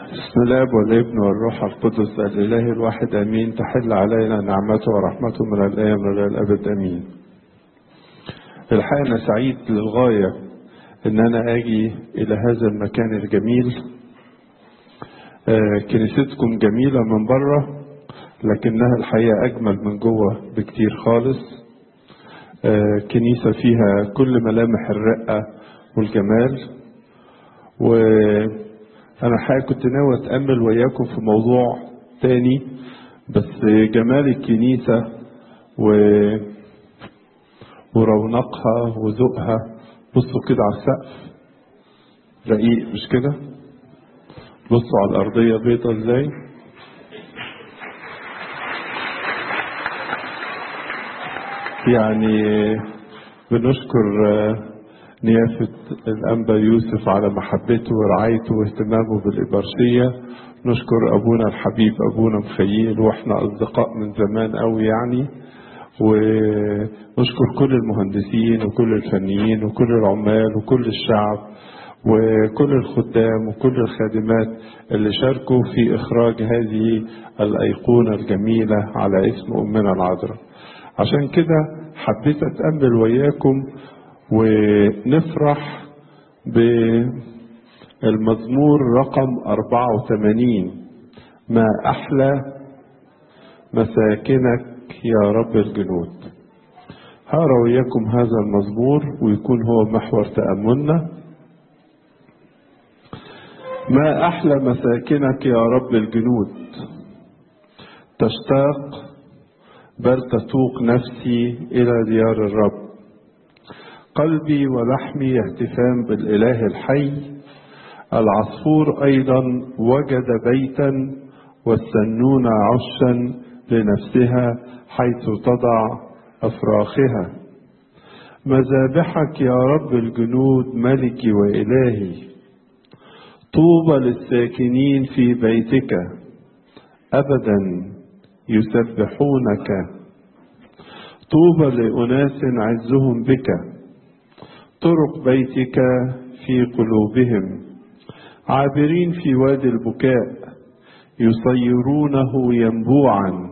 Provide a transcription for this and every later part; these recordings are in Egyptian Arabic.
بسم الله والابن والروح القدس الإله الواحد أمين تحل علينا نعمته ورحمته من الآن إلى الأبد أمين الحقيقة أنا سعيد للغاية إن أنا أجي إلى هذا المكان الجميل آه، كنيستكم جميلة من بره لكنها الحقيقة أجمل من جوه بكتير خالص آه، كنيسة فيها كل ملامح الرقة والجمال وأنا الحقيقة كنت ناوي أتأمل وياكم في موضوع تاني بس جمال الكنيسة و... ورونقها وذوقها بصوا كده على السقف رقيق مش كده بصوا على الأرضية بيضة ازاي يعني بنشكر نيافة الأنبا يوسف على محبته ورعايته واهتمامه بالإبرشية نشكر أبونا الحبيب أبونا مخيل وإحنا أصدقاء من زمان قوي يعني ونشكر كل المهندسين وكل الفنيين وكل العمال وكل الشعب وكل الخدام وكل الخادمات اللي شاركوا في إخراج هذه الأيقونة الجميلة على اسم أمنا العذراء عشان كده حبيت أتأمل وياكم ونفرح بالمزمور رقم 84 ما أحلى مساكنك يا رب الجنود هقرا وياكم هذا المزمور ويكون هو محور تأملنا ما أحلى مساكنك يا رب الجنود تشتاق بل تتوق نفسي إلى ديار الرب قلبي ولحمي يهتفان بالإله الحي العصفور أيضا وجد بيتا والسنون عشا لنفسها حيث تضع أفراخها مذابحك يا رب الجنود ملكي وإلهي طوبى للساكنين في بيتك أبدا يسبحونك طوبى لأناس عزهم بك طرق بيتك في قلوبهم عابرين في وادي البكاء يصيرونه ينبوعا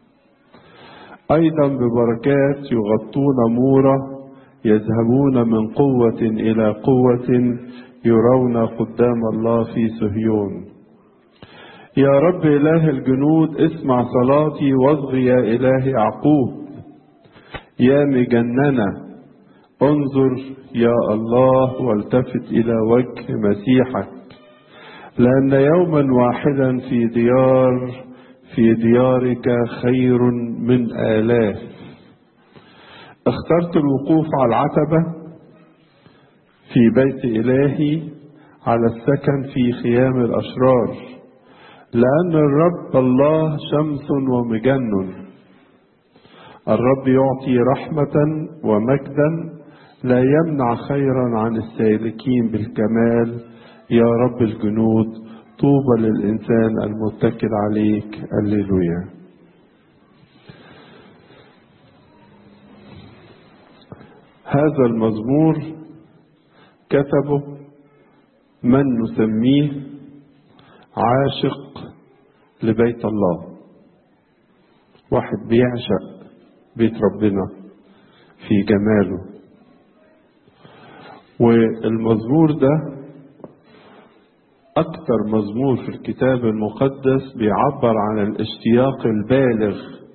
أيضا ببركات يغطون مورة يذهبون من قوة إلى قوة يرون قدام الله في صهيون يا رب إله الجنود اسمع صلاتي واصغي يا إله يعقوب يا مجننة انظر يا الله والتفت إلى وجه مسيحك لأن يوما واحدا في ديار في ديارك خير من آلاف اخترت الوقوف على العتبة في بيت إلهي على السكن في خيام الأشرار لأن الرب الله شمس ومجن الرب يعطي رحمة ومجدا لا يمنع خيرا عن السالكين بالكمال يا رب الجنود طوبى للإنسان المتكل عليك الليلويا هذا المزمور كتبه من نسميه عاشق لبيت الله واحد بيعشق بيت ربنا في جماله والمزمور ده أكثر مزمور في الكتاب المقدس بيعبر عن الاشتياق البالغ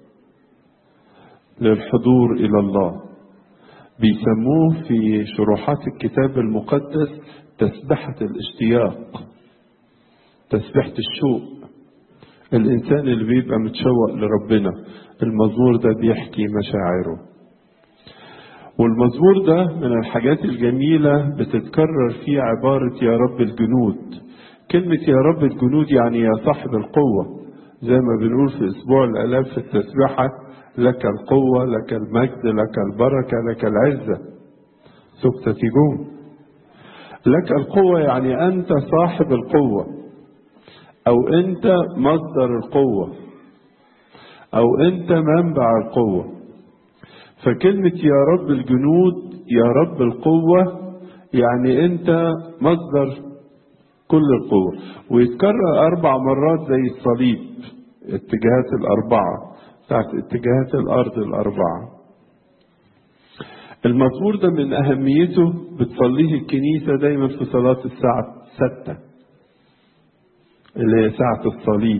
للحضور إلى الله بيسموه في شروحات الكتاب المقدس تسبحة الاشتياق تسبحة الشوق الإنسان اللي بيبقى متشوق لربنا المزمور ده بيحكي مشاعره والمزمور ده من الحاجات الجميلة بتتكرر فيه عبارة يا رب الجنود كلمة يا رب الجنود يعني يا صاحب القوة زي ما بنقول في أسبوع الآلاف في التسبيحة لك القوة لك المجد لك البركة لك العزة سكتتجون لك القوة يعني أنت صاحب القوة أو أنت مصدر القوة أو أنت منبع القوة فكلمة يا رب الجنود يا رب القوة يعني أنت مصدر كل القوة ويتكرر أربع مرات زي الصليب اتجاهات الأربعة بتاعت اتجاهات الأرض الأربعة المزمور ده من أهميته بتصليه الكنيسة دايما في صلاة الساعة ستة اللي هي ساعة الصليب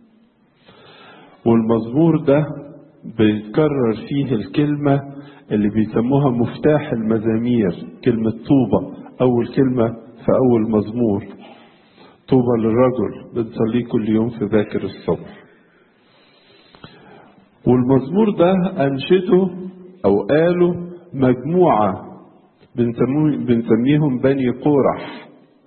والمزمور ده بيتكرر فيه الكلمة اللي بيسموها مفتاح المزامير كلمة طوبة أول كلمة في أول مزمور طوبى للرجل بنصليه كل يوم في باكر الصبح والمزمور ده أنشده أو قاله مجموعة بنسميهم بني قورح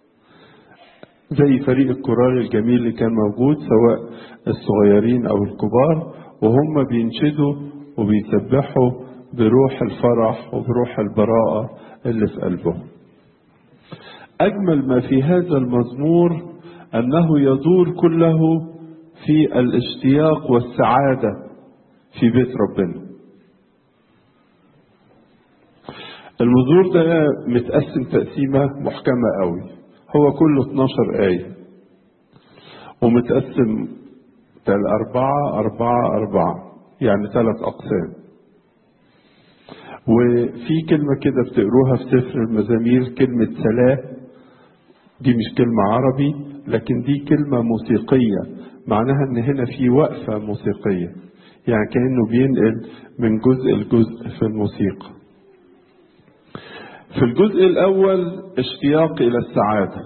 زي فريق الكورال الجميل اللي كان موجود سواء الصغيرين أو الكبار وهم بينشدوا وبيسبحوا بروح الفرح وبروح البراءة اللي في قلبهم أجمل ما في هذا المزمور أنه يدور كله في الاشتياق والسعادة في بيت ربنا المزمور ده متقسم تقسيمة محكمة قوي هو كله 12 آية ومتقسم أربعة أربعة أربعة يعني ثلاث أقسام وفي كلمة كده بتقروها في سفر المزامير كلمة سلاه دي مش كلمة عربي لكن دي كلمة موسيقية معناها ان هنا في وقفة موسيقية يعني كأنه بينقل من جزء لجزء في الموسيقى في الجزء الأول اشتياق إلى السعادة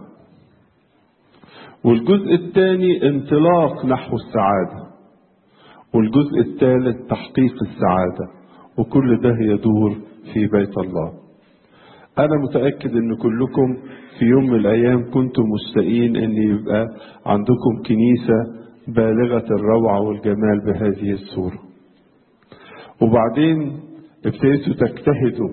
والجزء الثاني انطلاق نحو السعادة والجزء الثالث تحقيق السعادة وكل ده يدور في بيت الله أنا متأكد أن كلكم في يوم من الأيام كنتم مشتاقين أن يبقى عندكم كنيسة بالغة الروعة والجمال بهذه الصورة وبعدين ابتديتوا تجتهدوا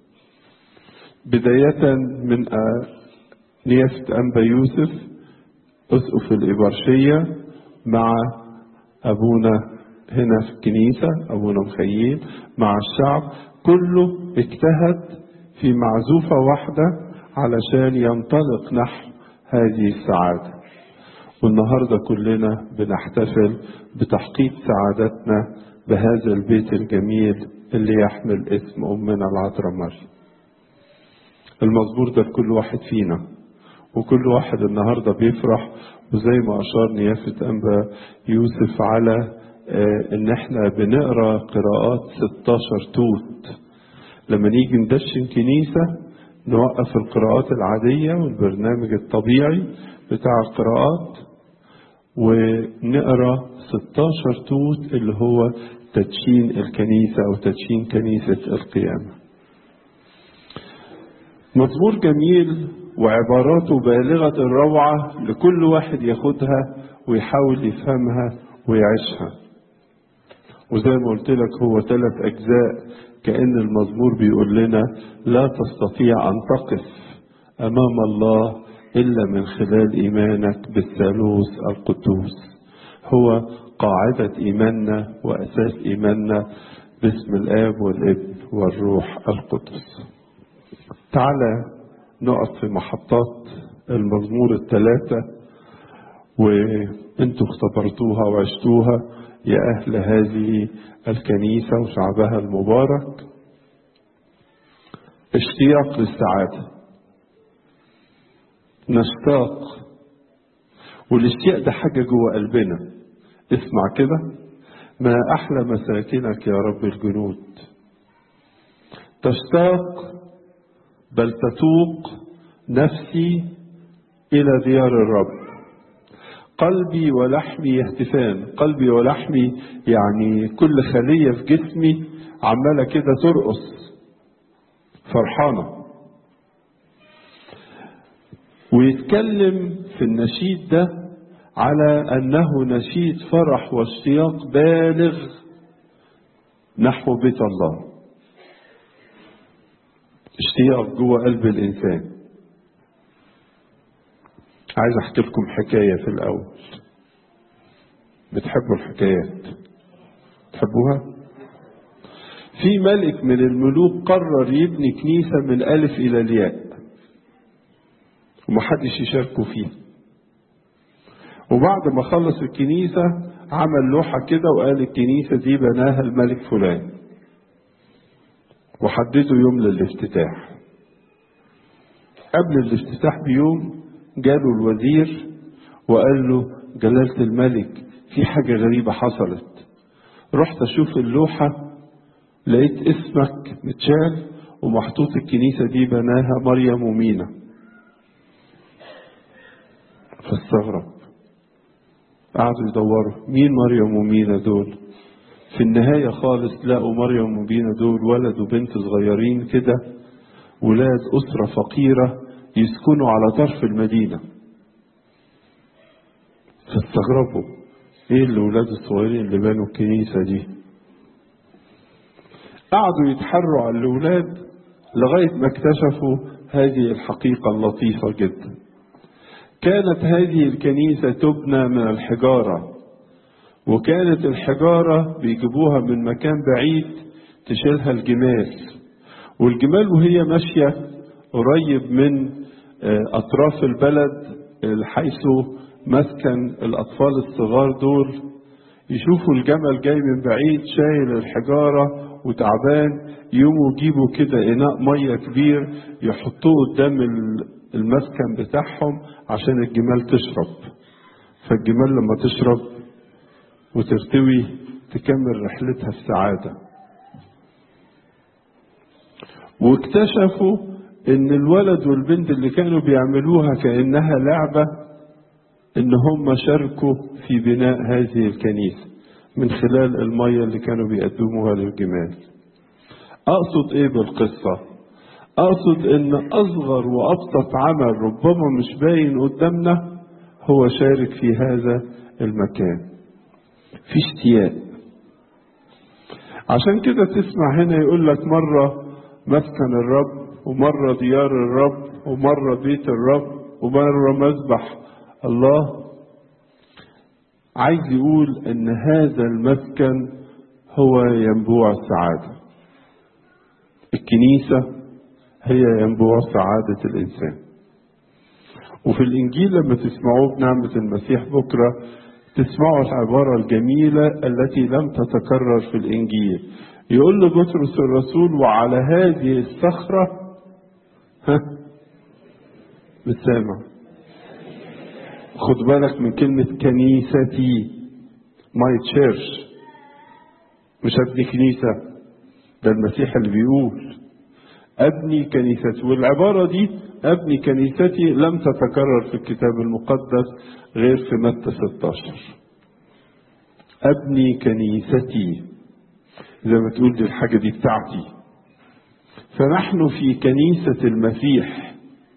بداية من نيافة أنبا يوسف أسقف الإبرشية مع أبونا هنا في الكنيسة أبونا مخيل مع الشعب كله اجتهد في معزوفة واحدة علشان ينطلق نحو هذه السعادة والنهاردة كلنا بنحتفل بتحقيق سعادتنا بهذا البيت الجميل اللي يحمل اسم أمنا العذراء مريم المزمور ده لكل واحد فينا وكل واحد النهاردة بيفرح وزي ما أشار نيافة أنبا يوسف على آه إن إحنا بنقرأ قراءات 16 توت لما نيجي ندشن كنيسة نوقف القراءات العادية والبرنامج الطبيعي بتاع القراءات ونقرا 16 توت اللي هو تدشين الكنيسة أو تدشين كنيسة القيامة مزمور جميل وعباراته بالغة الروعة لكل واحد ياخدها ويحاول يفهمها ويعيشها وزي ما قلت لك هو ثلاث أجزاء كأن المزمور بيقول لنا لا تستطيع أن تقف أمام الله إلا من خلال إيمانك بالثالوث القدوس هو قاعدة إيماننا وأساس إيماننا باسم الآب والابن والروح القدس تعالى نقف في محطات المزمور الثلاثة وانتوا اختبرتوها وعشتوها يا أهل هذه الكنيسة وشعبها المبارك اشتياق للسعادة نشتاق والاشتياق ده حاجة جوه قلبنا اسمع كده ما أحلى مساكنك يا رب الجنود تشتاق بل تتوق نفسي إلى ديار الرب قلبي ولحمي يهتفان قلبي ولحمي يعني كل خلية في جسمي عمالة كده ترقص فرحانة ويتكلم في النشيد ده على أنه نشيد فرح واشتياق بالغ نحو بيت الله اشتياق جوه قلب الإنسان عايز احكي لكم حكايه في الاول بتحبوا الحكايات تحبوها في ملك من الملوك قرر يبني كنيسه من الالف الى الياء ومحدش يشاركه فيه وبعد ما خلص الكنيسة عمل لوحة كده وقال الكنيسة دي بناها الملك فلان وحددوا يوم للافتتاح قبل الافتتاح بيوم جاله الوزير وقال له جلالة الملك في حاجة غريبة حصلت رحت أشوف اللوحة لقيت اسمك متشال ومحطوط الكنيسة دي بناها مريم ومينا فاستغرب قعدوا يدوروا مين مريم ومينا دول في النهاية خالص لقوا مريم ومينا دول ولد وبنت صغيرين كده ولاد أسرة فقيرة يسكنوا على طرف المدينة فاستغربوا ايه الولاد الصغيرين اللي بنوا الكنيسة دي قعدوا يتحروا على الولاد لغاية ما اكتشفوا هذه الحقيقة اللطيفة جدا كانت هذه الكنيسة تبنى من الحجارة وكانت الحجارة بيجيبوها من مكان بعيد تشيلها الجمال والجمال وهي ماشية قريب من أطراف البلد حيث مسكن الأطفال الصغار دول يشوفوا الجمل جاي من بعيد شايل الحجارة وتعبان يقوموا يجيبوا كده إناء مية كبير يحطوه قدام المسكن بتاعهم عشان الجمال تشرب فالجمال لما تشرب وترتوي تكمل رحلتها في سعادة واكتشفوا ان الولد والبنت اللي كانوا بيعملوها كأنها لعبة ان هم شاركوا في بناء هذه الكنيسة من خلال المية اللي كانوا بيقدموها للجمال اقصد ايه بالقصة اقصد ان اصغر وابسط عمل ربما مش باين قدامنا هو شارك في هذا المكان في اشتياق عشان كده تسمع هنا يقول لك مرة مسكن الرب ومرة ديار الرب ومرة بيت الرب ومرة مذبح الله عايز يقول ان هذا المسكن هو ينبوع السعادة الكنيسة هي ينبوع سعادة الإنسان وفي الإنجيل لما تسمعوه بنعمة المسيح بكرة تسمعوا العبارة الجميلة التي لم تتكرر في الإنجيل يقول له بطرس الرسول وعلى هذه الصخرة ها بالسامع خد بالك من كلمة كنيستي ماي تشيرش مش ابني كنيسة ده المسيح اللي بيقول ابني كنيستي والعبارة دي ابني كنيستي لم تتكرر في الكتاب المقدس غير في متى 16 ابني كنيستي زي ما تقول دي الحاجة دي بتاعتي فنحن في كنيسة المسيح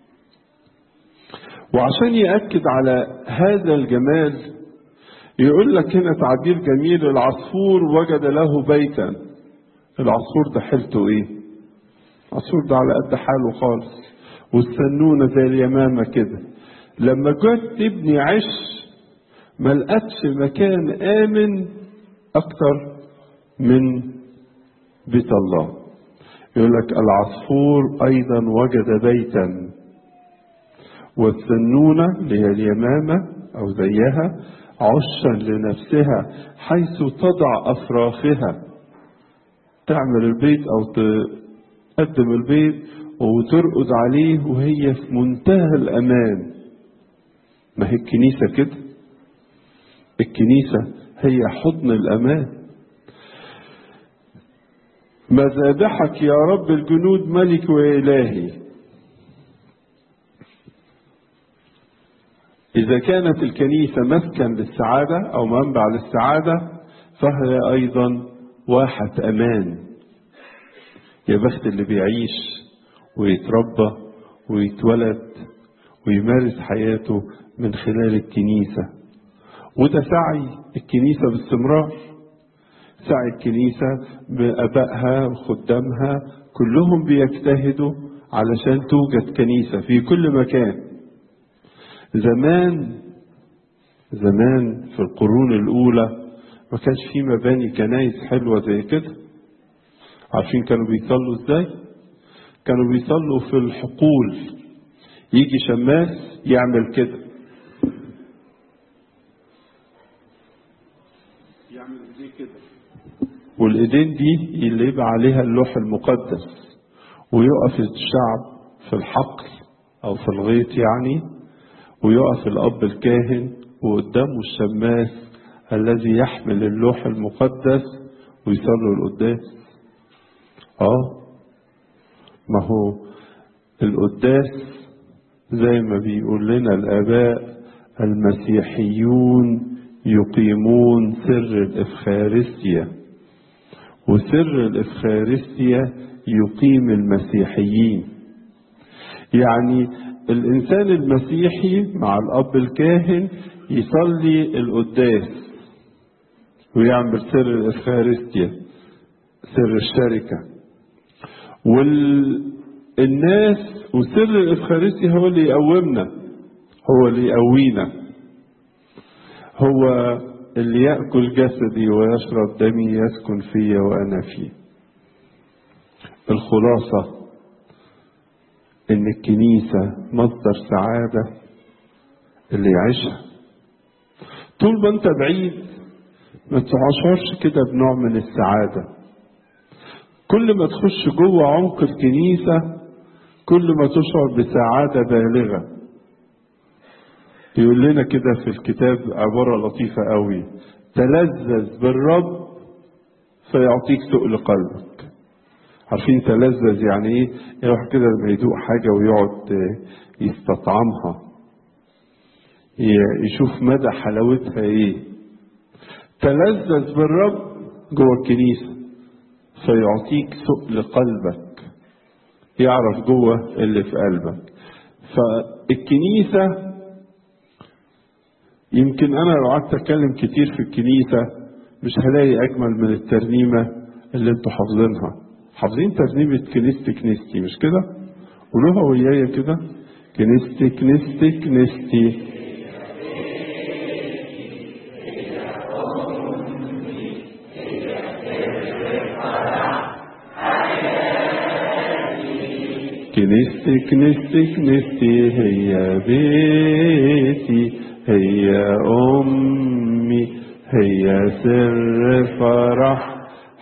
وعشان يأكد على هذا الجمال يقول لك هنا تعبير جميل العصفور وجد له بيتا العصفور ده حيلته ايه العصفور ده على قد حاله خالص والسنونة زي اليمامة كده لما جت تبني عش ما لقتش مكان آمن أكتر من بيت الله يقول لك العصفور أيضا وجد بيتا والسنونة اللي هي اليمامة أو زيها عشا لنفسها حيث تضع أفراخها تعمل البيت أو تقدم البيت وترقد عليه وهي في منتهى الأمان ما هي الكنيسة كده الكنيسة هي حضن الأمان مذابحك يا رب الجنود ملك وإلهي إذا كانت الكنيسة مسكن للسعادة أو منبع للسعادة فهي أيضا واحة أمان يا بخت اللي بيعيش ويتربى ويتولد ويمارس حياته من خلال الكنيسة وده سعي الكنيسة باستمرار سعي الكنيسة بأبائها وخدامها كلهم بيجتهدوا علشان توجد كنيسة في كل مكان زمان زمان في القرون الأولى ما كانش في مباني كنايس حلوة زي كده عارفين كانوا بيصلوا ازاي كانوا بيصلوا في الحقول يجي شماس يعمل كده يعمل ايديه كده والايدين دي اللي يبقى عليها اللوح المقدس ويقف الشعب في الحقل او في الغيط يعني ويقف الاب الكاهن وقدامه الشماس الذي يحمل اللوح المقدس ويصلوا القداس اه ما هو القداس زي ما بيقول لنا الاباء المسيحيون يقيمون سر الافخارستيا وسر الافخارستيا يقيم المسيحيين يعني الانسان المسيحي مع الاب الكاهن يصلي القداس ويعمل سر الافخارستيا سر الشركه والناس وسر الافخارستيا هو اللي يقومنا هو اللي يقوينا هو اللي ياكل جسدي ويشرب دمي يسكن في وانا فيه الخلاصه ان الكنيسه مصدر سعاده اللي يعيشها طول ما انت بعيد ما تشعرش كده بنوع من السعاده كل ما تخش جوه عمق الكنيسه كل ما تشعر بسعاده بالغه يقول لنا كده في الكتاب عباره لطيفه قوي تلذذ بالرب فيعطيك تقل قلبك عارفين تلذذ يعني ايه يروح كده لما يدوق حاجه ويقعد يستطعمها يشوف مدى حلاوتها ايه تلذذ بالرب جوه الكنيسه فيعطيك ثقل قلبك يعرف جوه اللي في قلبك فالكنيسه يمكن انا لو قعدت اتكلم كتير في الكنيسه مش هلاقي اجمل من الترنيمه اللي انتوا حافظينها حافظين ترنيمه كنيستي كنيستي مش كده قولوها ويايا كده كنيستي كنيستي كنيستي كنيستي كنيستي كنيستي هي بيتي هي أمي هي سر فرح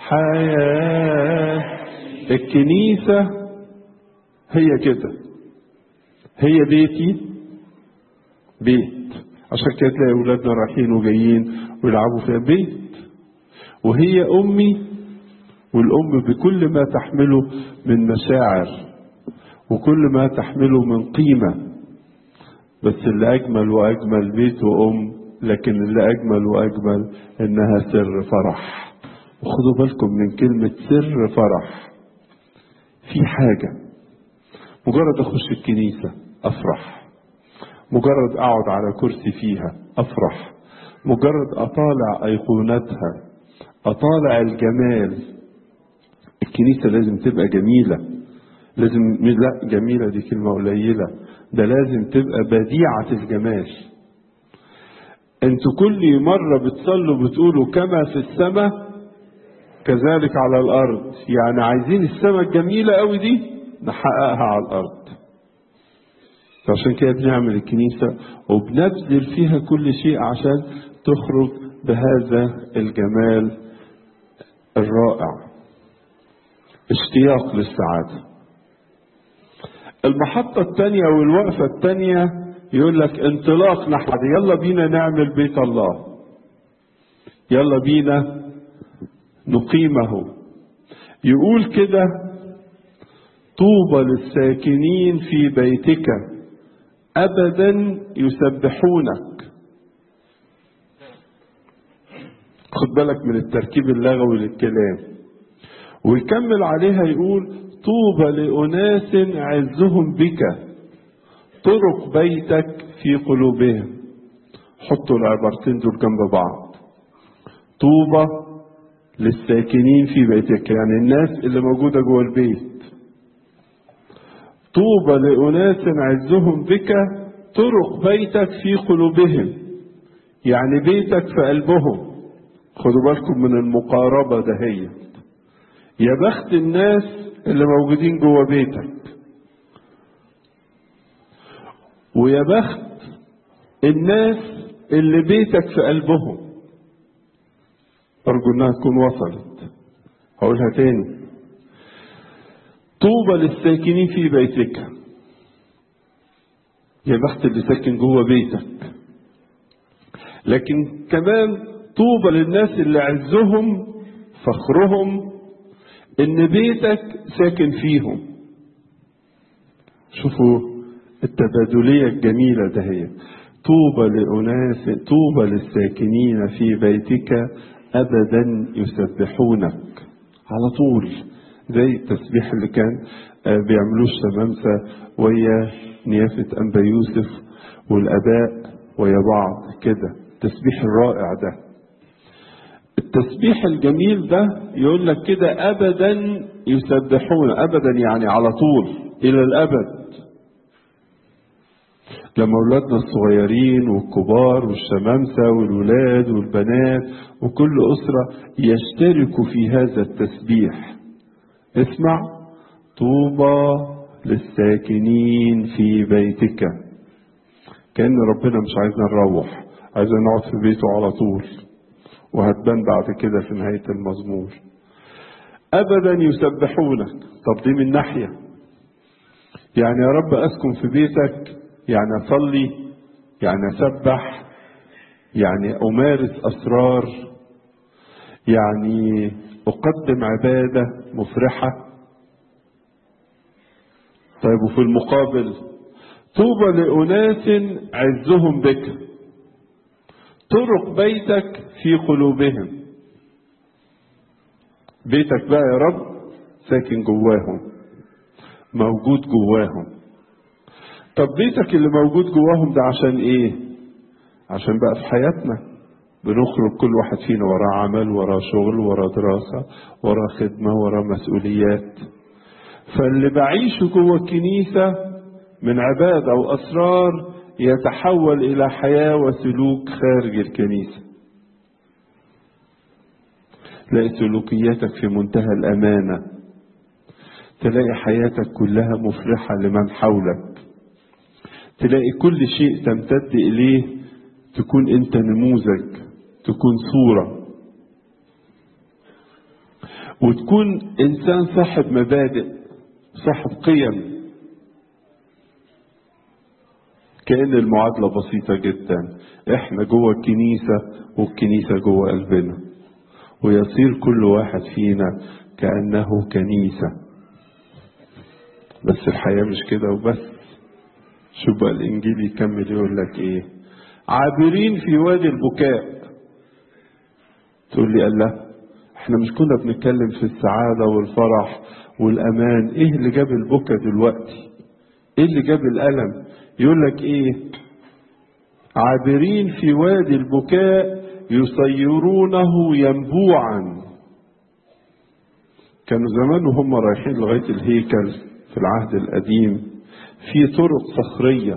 حياة الكنيسة هي كده هي بيتي بيت عشان كده تلاقي أولادنا رايحين وجايين ويلعبوا فيها بيت وهي أمي والأم بكل ما تحمله من مشاعر وكل ما تحمله من قيمة بس اللي أجمل وأجمل بيت وأم لكن اللي أجمل وأجمل إنها سر فرح وخدوا بالكم من كلمة سر فرح في حاجة مجرد أخش الكنيسة أفرح مجرد أقعد على كرسي فيها أفرح مجرد أطالع أيقونتها أطالع الجمال الكنيسة لازم تبقى جميلة لازم لا جميلة دي كلمة قليلة ده لازم تبقى بديعة الجمال انتوا كل مرة بتصلوا بتقولوا كما في السماء كذلك على الأرض يعني عايزين السماء الجميلة قوي دي نحققها على الأرض عشان كده بنعمل الكنيسة وبنبذل فيها كل شيء عشان تخرج بهذا الجمال الرائع اشتياق للسعادة المحطة الثانية والوقفة الثانية يقول لك انطلاق نحو يلا بينا نعمل بيت الله يلا بينا نقيمه يقول كده طوبى للساكنين في بيتك ابدا يسبحونك خد بالك من التركيب اللغوي للكلام ويكمل عليها يقول طوبى لأناس عزهم بك طرق بيتك في قلوبهم حطوا العبارتين دول جنب بعض طوبى للساكنين في بيتك يعني الناس اللي موجودة جوه البيت طوبى لأناس عزهم بك طرق بيتك في قلوبهم يعني بيتك في قلبهم خدوا بالكم من المقاربة دهيت يا بخت الناس اللي موجودين جوه بيتك ويا بخت الناس اللي بيتك في قلبهم أرجو إنها تكون وصلت هقولها تاني طوبى للساكنين في بيتك يا بخت اللي ساكن جوه بيتك لكن كمان طوبى للناس اللي عزهم فخرهم ان بيتك ساكن فيهم شوفوا التبادلية الجميلة ده هي طوبى لأناس طوبى للساكنين في بيتك أبدا يسبحونك على طول زي التسبيح اللي كان بيعملوه الشمامسة ويا نيافة أنبا يوسف والآباء ويا بعض كده التسبيح الرائع ده التسبيح الجميل ده يقول لك كده أبدا يسبحون أبدا يعني على طول إلى الأبد لما أولادنا الصغيرين والكبار والشمامسة والولاد والبنات وكل أسرة يشتركوا في هذا التسبيح اسمع طوبى للساكنين في بيتك كأن ربنا مش عايزنا نروح عايزنا نقعد في بيته على طول وهتبان بعد كده في نهاية المزمور أبدا يسبحونك طب دي من ناحية يعني يا رب أسكن في بيتك يعني أصلي يعني أسبح يعني أمارس أسرار يعني أقدم عبادة مفرحة طيب وفي المقابل طوبى لأناس عزهم بك طرق بيتك في قلوبهم بيتك بقى يا رب ساكن جواهم موجود جواهم طب بيتك اللي موجود جواهم ده عشان ايه عشان بقى في حياتنا بنخرج كل واحد فينا وراه عمل وراه شغل وراه دراسة وراه خدمة وراه مسؤوليات فاللي بعيشه جوه الكنيسة من عبادة أو أسرار يتحول إلى حياة وسلوك خارج الكنيسة تلاقي سلوكياتك في منتهى الأمانة تلاقي حياتك كلها مفرحة لمن حولك تلاقي كل شيء تمتد إليه تكون أنت نموذج تكون صورة وتكون إنسان صاحب مبادئ صاحب قيم كأن المعادلة بسيطة جدا احنا جوه الكنيسة والكنيسة جوه قلبنا ويصير كل واحد فينا كأنه كنيسة بس الحياة مش كده وبس شوف بقى الإنجيل يكمل يقول لك إيه عابرين في وادي البكاء تقول لي الله احنا مش كنا بنتكلم في السعادة والفرح والأمان ايه اللي جاب البكا دلوقتي ايه اللي جاب الألم يقول لك ايه عابرين في وادي البكاء يصيرونه ينبوعا كانوا زمان وهم رايحين لغاية الهيكل في العهد القديم في طرق صخرية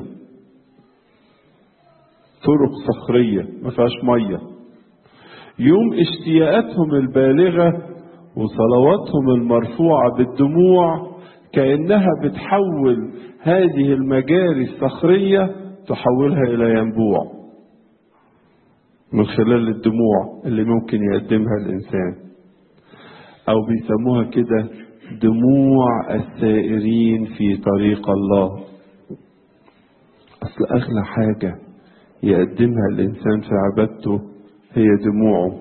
طرق صخرية ما فيهاش مية يوم اشتياقاتهم البالغة وصلواتهم المرفوعة بالدموع كأنها بتحول هذه المجاري الصخرية تحولها إلى ينبوع من خلال الدموع اللي ممكن يقدمها الإنسان أو بيسموها كده دموع السائرين في طريق الله أصل أغلى حاجة يقدمها الإنسان في عبادته هي دموعه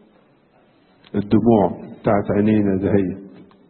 الدموع بتاعت عينينا دهيت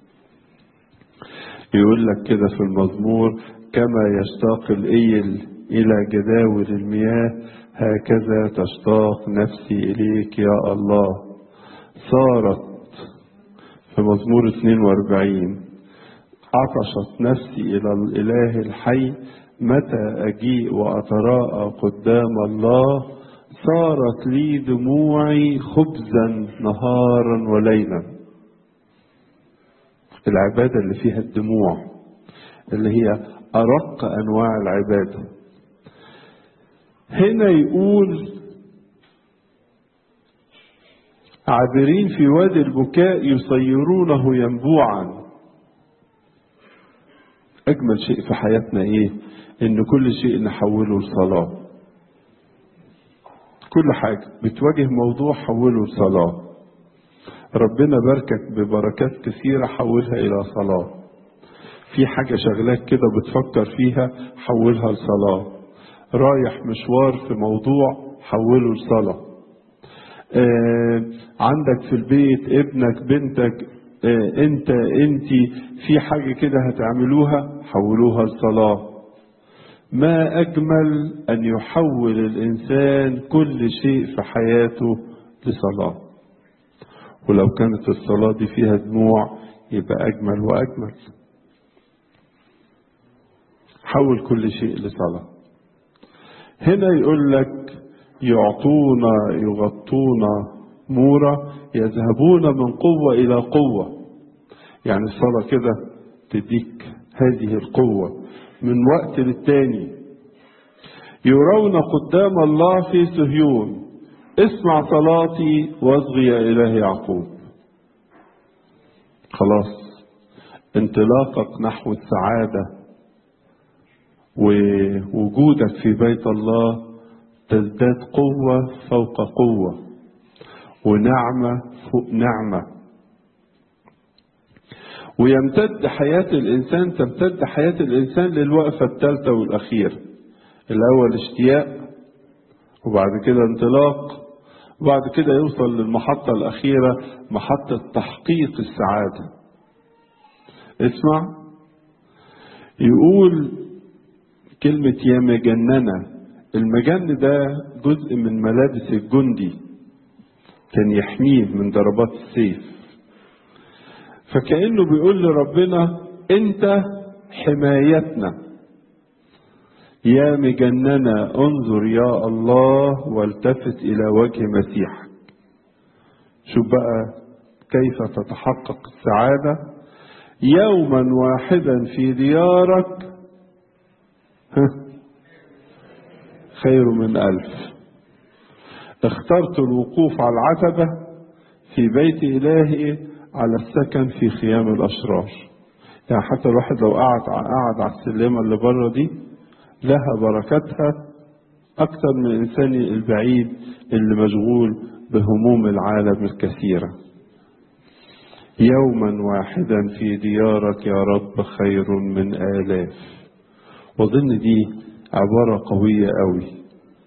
يقول لك كده في المزمور كما يشتاق الإيل إلى جداول المياه هكذا تشتاق نفسي إليك يا الله صارت في مزمور 42 عطشت نفسي إلى الإله الحي متى أجيء وأتراءى قدام الله صارت لي دموعي خبزا نهارا وليلا العبادة اللي فيها الدموع اللي هي أرق أنواع العبادة هنا يقول عابرين في وادي البكاء يصيرونه ينبوعا أجمل شيء في حياتنا إيه؟ إن كل شيء نحوله لصلاة كل حاجة بتواجه موضوع حوله لصلاة ربنا باركك ببركات كثيرة حولها إلى صلاة في حاجة شغلاك كده بتفكر فيها حولها لصلاة رايح مشوار في موضوع حوله لصلاة آه عندك في البيت ابنك بنتك آه انت انت في حاجة كده هتعملوها حولوها لصلاة ما أجمل أن يحول الإنسان كل شيء في حياته لصلاة ولو كانت الصلاة دي فيها دموع يبقى أجمل وأجمل حول كل شيء لصلاة هنا يقول لك يعطونا يغطونا مورا يذهبون من قوة إلى قوة يعني الصلاة كده تديك هذه القوة من وقت للتاني يرون قدام الله في صهيون اسمع صلاتي واصغي يا إله يعقوب خلاص انطلاقك نحو السعادة ووجودك في بيت الله تزداد قوة فوق قوة ونعمة فوق نعمة ويمتد حياة الإنسان تمتد حياة الإنسان للوقفة الثالثة والأخيرة الأول اشتياق وبعد كده انطلاق وبعد كده يوصل للمحطة الأخيرة محطة تحقيق السعادة اسمع يقول كلمة يا مجننة المجن ده جزء من ملابس الجندي كان يحميه من ضربات السيف فكأنه بيقول لربنا انت حمايتنا يا مجننة انظر يا الله والتفت الى وجه مسيحك شوف بقى كيف تتحقق السعادة يوما واحدا في ديارك خير من ألف اخترت الوقوف على العتبة في بيت إلهي على السكن في خيام الأشرار يعني حتى الواحد لو قعد قعد على السلمة اللي بره دي لها بركاتها أكثر من الإنسان البعيد اللي مشغول بهموم العالم الكثيرة يوما واحدا في ديارك يا رب خير من آلاف وظن دي عبارة قوية قوي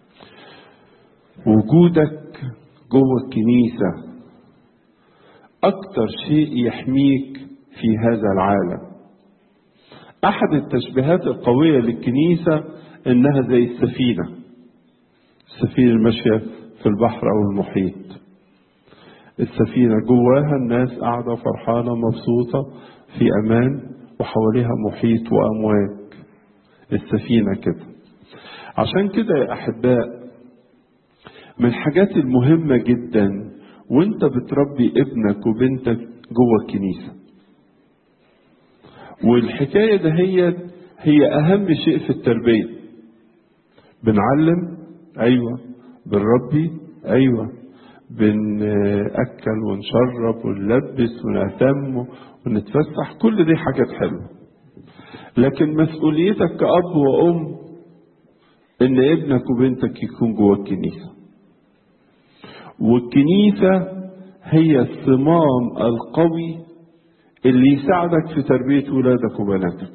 وجودك جوه الكنيسة أكتر شيء يحميك في هذا العالم أحد التشبيهات القوية للكنيسة إنها زي السفينة السفينة الماشية في البحر أو المحيط السفينة جواها الناس قاعدة فرحانة مبسوطة في أمان وحواليها محيط وأمواج السفينة كده عشان كده يا أحباء من الحاجات المهمة جدا وانت بتربي ابنك وبنتك جوه الكنيسة والحكاية ده هي هي أهم شيء في التربية بنعلم أيوة بنربي أيوة بنأكل ونشرب ونلبس ونهتم ونتفسح كل دي حاجات حلوة لكن مسؤوليتك كأب وأم إن ابنك وبنتك يكون جوه الكنيسة والكنيسة هي الصمام القوي اللي يساعدك في تربية ولادك وبناتك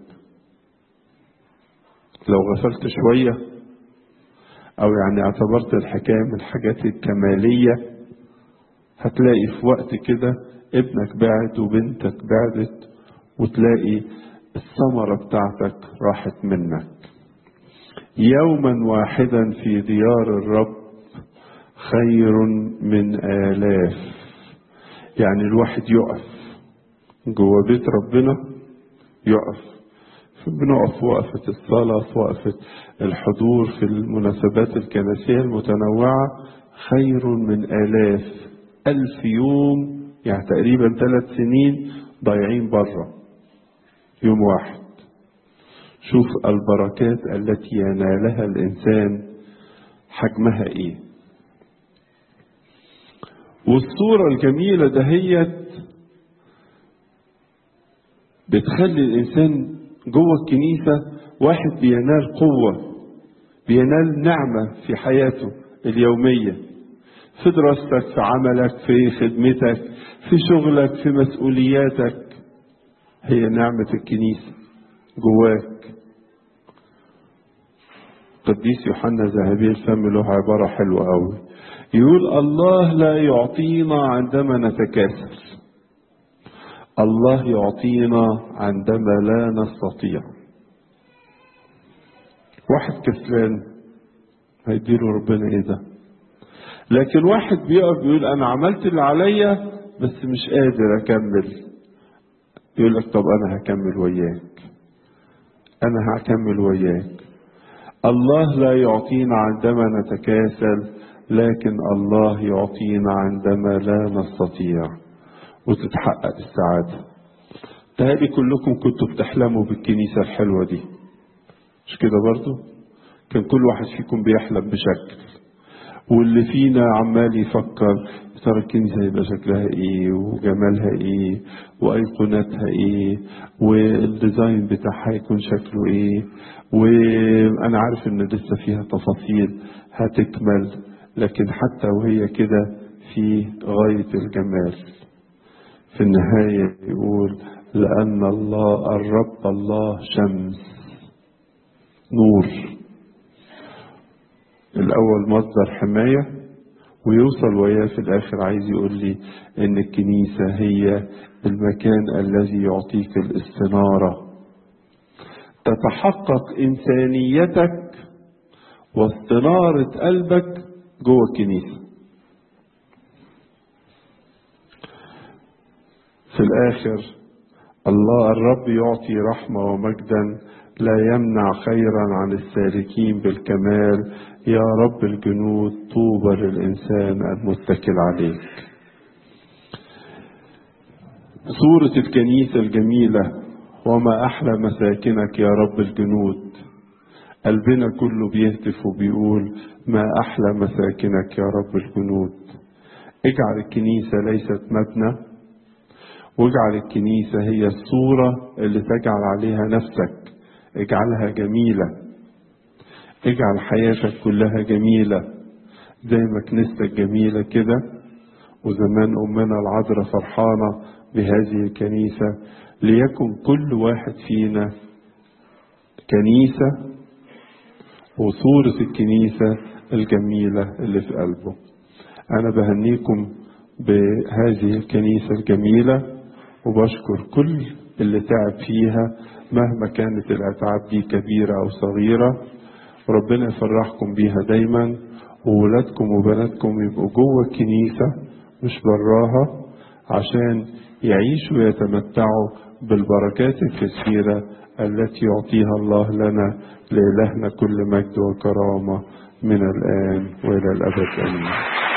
لو غفلت شوية أو يعني اعتبرت الحكاية من الحاجات الكمالية هتلاقي في وقت كده ابنك بعد وبنتك بعدت وتلاقي الثمرة بتاعتك راحت منك يوما واحدا في ديار الرب خير من آلاف يعني الواحد يقف جوه بيت ربنا يقف بنقف وقفة الصلاة في وقفة الحضور في المناسبات الكنسية المتنوعة خير من آلاف ألف يوم يعني تقريبا ثلاث سنين ضايعين بره يوم واحد شوف البركات التي ينالها الإنسان حجمها إيه والصورة الجميلة دهيت بتخلي الإنسان جوه الكنيسة واحد بينال قوة بينال نعمة في حياته اليومية في دراستك في عملك في خدمتك في شغلك في مسؤولياتك هي نعمة الكنيسة جواك قديس يوحنا ذهبي الفم له عبارة حلوة أوي يقول الله لا يعطينا عندما نتكاسل الله يعطينا عندما لا نستطيع واحد كسلان هيديله ربنا ايه ده لكن واحد بيقف بيقول انا عملت اللي عليا بس مش قادر اكمل يقول لك طب انا هكمل وياك انا هكمل وياك الله لا يعطينا عندما نتكاسل لكن الله يعطينا عندما لا نستطيع وتتحقق السعادة تهيألي كلكم كنتوا بتحلموا بالكنيسة الحلوة دي مش كده برضو كان كل واحد فيكم بيحلم بشكل واللي فينا عمال يفكر ترى الكنيسة يبقى شكلها ايه وجمالها ايه وايقوناتها ايه والديزاين بتاعها يكون شكله ايه وانا عارف ان لسه فيها تفاصيل هتكمل لكن حتى وهي كده في غاية الجمال في النهاية يقول لأن الله الرب الله شمس نور الأول مصدر حماية ويوصل وياه في الآخر عايز يقول لي إن الكنيسة هي المكان الذي يعطيك الاستنارة تتحقق إنسانيتك واستنارة قلبك جوه الكنيسة في الآخر الله الرب يعطي رحمة ومجدا لا يمنع خيرا عن السالكين بالكمال يا رب الجنود طوبى للإنسان المتكل عليك صورة الكنيسة الجميلة وما أحلى مساكنك يا رب الجنود قلبنا كله بيهتف وبيقول ما أحلى مساكنك يا رب الجنود اجعل الكنيسة ليست مبنى واجعل الكنيسة هي الصورة اللي تجعل عليها نفسك اجعلها جميلة اجعل حياتك كلها جميلة زي ما كنيستك جميلة كده وزمان أمنا العذراء فرحانة بهذه الكنيسة ليكن كل واحد فينا كنيسة وصورة الكنيسة الجميلة اللي في قلبه أنا بهنيكم بهذه الكنيسة الجميلة وبشكر كل اللي تعب فيها مهما كانت الأتعاب دي كبيرة أو صغيرة وربنا يفرحكم بيها دايما وولادكم وبناتكم يبقوا جوه الكنيسة مش براها عشان يعيشوا ويتمتعوا بالبركات الكثيرة التي يعطيها الله لنا لإلهنا كل مجد وكرامة من الآن وإلى الأبد آمين